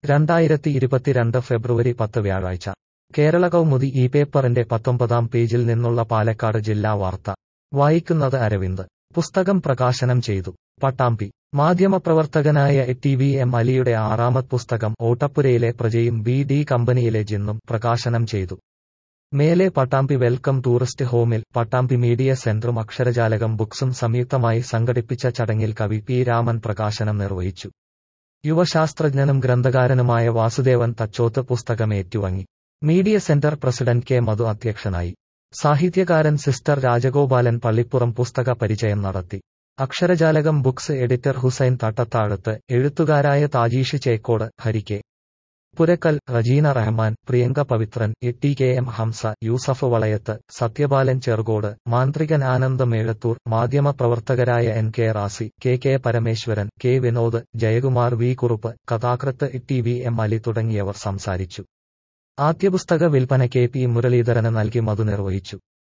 രണ്ടായിരത്തി ഇരുപത്തിരണ്ട് ഫെബ്രുവരി പത്ത് വ്യാഴാഴ്ച കേരള കൗമുദി ഈ പേപ്പറിന്റെ പത്തൊമ്പതാം പേജിൽ നിന്നുള്ള പാലക്കാട് ജില്ലാ വാർത്ത വായിക്കുന്നത് അരവിന്ദ് പുസ്തകം പ്രകാശനം ചെയ്തു പട്ടാമ്പി മാധ്യമപ്രവർത്തകനായ ടി വി എം അലിയുടെ ആറാമത് പുസ്തകം ഓട്ടപ്പുരയിലെ പ്രജയും ബി ഡി കമ്പനിയിലെ ജിന്നും പ്രകാശനം ചെയ്തു മേലെ പട്ടാമ്പി വെൽക്കം ടൂറിസ്റ്റ് ഹോമിൽ പട്ടാമ്പി മീഡിയ സെന്ററും അക്ഷരജാലകം ബുക്സും സംയുക്തമായി സംഘടിപ്പിച്ച ചടങ്ങിൽ കവി പി രാമൻ പ്രകാശനം നിർവഹിച്ചു യുവശാസ്ത്രജ്ഞനും ഗ്രന്ഥകാരനുമായ വാസുദേവൻ തച്ചോത്ത് പുസ്തകം ഏറ്റുവാങ്ങി media centre president K Madhu അധ്യക്ഷനായി സാഹിത്യകാരൻ സിസ്റ്റർ രാജഗോപാലൻ പള്ളിപ്പുറം പുസ്തക പരിചയം നടത്തി അക്ഷരജാലകം ബുക്സ് എഡിറ്റർ ഹുസൈൻ തട്ടത്താഴത്ത് എഴുത്തുകാരായ താജീഷ് ചേക്കോട് ഹരിക്കെ Purakkal Rajeena Rahman Priyanka Pavithran A T K M Hamsa Yusuf Valayath Sathyapalan Cherukode മാന്ത്രികൻ ആനന്ദ് മേഴത്തൂർ മാധ്യമപ്രവർത്തകരായ N K Razi K K Parameswaran K Vinod Jayakumar V Kurup കഥാകൃത്ത് ടി വി എം അലി തുടങ്ങിയവർ സംസാരിച്ചു ആദ്യ പുസ്തക വിൽപ്പന കെ പി മുരളീധരന് നൽകി മധു നിർവഹിച്ചു